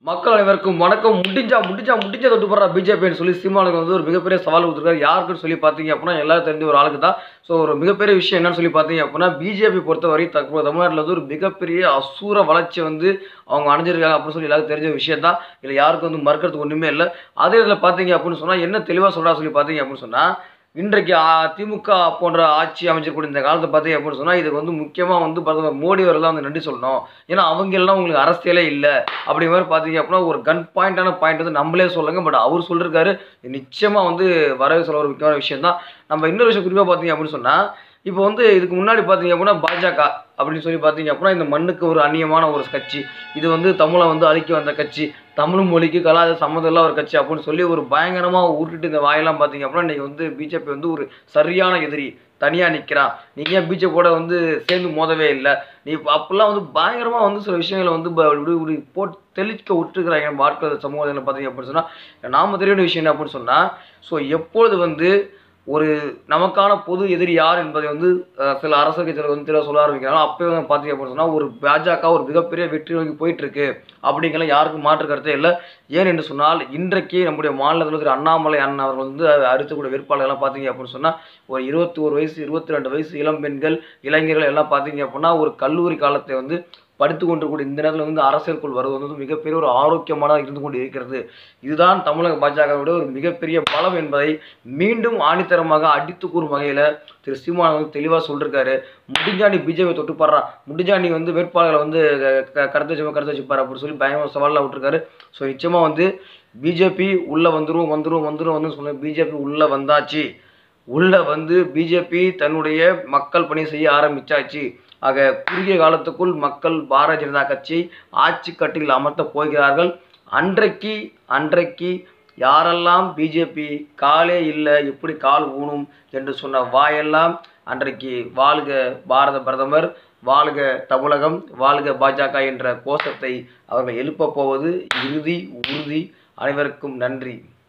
மக்கள் அனைவருக்கும் வணக்கம் முடிஞ்சா முடிஞ்சா முடிஞ்சா தொட்டு போடுறா பிஜேபின்னு சொல்லி சீமானுக்கு வந்து ஒரு மிகப்பெரிய சவால் கொடுத்துருக்காரு யாருக்குன்னு சொல்லி பார்த்தீங்க அப்படின்னா எல்லாரும் தெரிஞ்ச ஒரு ஆளுக்கு தான் ஸோ ஒரு மிகப்பெரிய விஷயம் என்னன்னு சொல்லி பார்த்தீங்க அப்படின்னா பிஜேபி பொறுத்தவரை தற்போது தமிழ்நாட்டில் வந்து ஒரு மிகப்பெரிய அசூர வளர்ச்சி வந்து அவங்க அடைஞ்சிருக்காங்க அப்படின்னு சொல்லி எல்லாருக்கும் தெரிஞ்ச விஷயம் தான் இல்லை யாருக்கும் வந்து மறுக்கிறதுக்கு ஒன்றுமே இல்லை அதே இதில் பார்த்தீங்க அப்படின்னு சொன்னால் என்ன தெளிவாக சொல்கிறா சொல்லி பார்த்தீங்க அப்படின்னு சொன்னால் இன்றைக்கு ஆ, திமுக போன்ற ஆட்சி அமைச்சக்கூடிய இந்த காலத்தை பார்த்தீங்க அப்படின்னு சொன்னால் இதுக்கு வந்து முக்கியமாக வந்து பிரதமர் மோடி அவர்கள் தான் வந்து நன்றி சொல்லணும் ஏன்னா அவங்க எல்லாம் உங்களுக்கு அரசியலே இல்லை அப்படி மாதிரி பார்த்தீங்க அப்படின்னா ஒரு கன் பாயிண்டான பாயிண்ட் வந்து நம்மளே சொல்லுங்க பட் அவர் சொல்லிருக்காரு இது நிச்சயமாக வந்து வரவே சொல்ல ஒரு முக்கியமான விஷயம் தான் நம்ம இன்னொரு விஷயம் குறிப்பாக பார்த்தீங்க அப்படின்னு சொன்னால் இப்போ வந்து இதுக்கு முன்னாடி பார்த்தீங்க அப்படின்னா பாஜக அப்படின்னு சொல்லி பார்த்தீங்க அப்படின்னா இந்த மண்ணுக்கு ஒரு அந்நியமான ஒரு கட்சி இது வந்து தமிழை வந்து அழிக்க வந்த கட்சி தமிழ் மொழிக்கு கலாச்சார சம்மந்தம் இல்ல ஒரு கட்சி அப்படின்னு சொல்லி ஒரு பயங்கரமாக உருட்டிட்டு இந்த வாயெல்லாம் பார்த்தீங்க அப்படின்னா இன்றைக்கி வந்து பிஜேபி வந்து ஒரு சரியான எதிரி தனியாக நிற்கிறான் நீ ஏன் பிஜேபியோட வந்து சேர்ந்து மோதவே இல்லை நீ இப்ப அப்பெல்லாம் வந்து பயங்கரமாக வந்து சில விஷயங்களை வந்து ப- இப்படி இப்படி போட்டு தெளிக்க விட்டுருக்குறாங்க வாழ்க்கை சமூகத்தில் பார்த்தீங்க அப்படின்னு சொன்னால் நாம தெரிய வேண்டிய விஷயம் என்ன அப்படின்னு சொன்னால் ஸோ எப்பொழுது வந்து ஒரு நமக்கான பொது எதிரி யார் என்பதை வந்து அஹ், சில அரசியல் கட்சிகள் வந்து தெளிவாக சொல்ல ஆரம்பிக்கிறாங்க அப்போ வந்து பார்த்தீங்க அப்படின்னு சொன்னால் ஒரு பாஜக ஒரு மிகப்பெரிய வெற்றி நோக்கி போயிட்டு இருக்கு அப்படிங்கிற யாருக்கும் மாற்று கருத்தே இல்லை ஏன் என்று சொன்னால் இன்றைக்கு நம்முடைய மாநிலத்தில் திரு அண்ணாமலை அண்ணன் அவர்கள் வந்து அடுத்தக்கூடிய வேட்பாளர்கள்லாம் பார்த்தீங்க அப்படின்னு சொன்னால் ஒரு இருபத்தி ஒரு வயசு இருபத்தி ரெண்டு வயசு இளம் பெண்கள் இளைஞர்கள் எல்லாம் பார்த்தீங்க அப்படின்னா ஒரு கல்லூரி காலத்தை வந்து படித்து கொண்டிருக்கூடிய இந்த நேரத்தில் வந்து அரசியலுக்குள் வருவது வந்து மிகப்பெரிய ஒரு ஆரோக்கியமானதாக இருந்து கொண்டு இருக்கிறது இதுதான் தமிழக பாஜகவுடைய ஒரு மிகப்பெரிய பலம் என்பதை மீண்டும் ஆணித்தரமாக அடித்து கூறும் வகையில் திரு சீமான் வந்து தெளிவாக சொல்லியிருக்காரு முடிஞ்சா நீ பிஜேபி தொட்டு பாடுறா முடிஞ்சா நீ வந்து வேட்பாளர்களை வந்து க- க- கருத்து வச்சு கருத்து வச்சுப்பாரு அப்படின்னு சொல்லி பயங்கர சவாலில் விட்டுருக்காரு ஸோ நிச்சயமாக வந்து பிஜேபி உள்ளே வந்துரும் வந்துரும் வந்துரும் வந்து சொல்லி பிஜேபி உள்ளே வந்தாச்சு உள்ள வந்து பிஜேபி தன்னுடைய மக்கள் பணி செய்ய ஆரம்பிச்சாச்சு ஆக குறுகிய காலத்துக்குள் மக்கள் பாரதிய ஜனதா கட்சி ஆட்சி கட்டில் அமர்த்த போகிறார்கள் அன்றைக்கு அன்றைக்கு யாரெல்லாம் பிஜேபி காலே இல்லை எப்படி கால் ஊனும் என்று சொன்ன வாயெல்லாம் அன்றைக்கு வாழ்க பாரத பிரதமர் வாழ்க தமிழகம் வாழ்க பாஜக என்ற கோஷத்தை அவர்கள் எழுப்பப் போவது இறுதி உறுதி அனைவருக்கும் நன்றி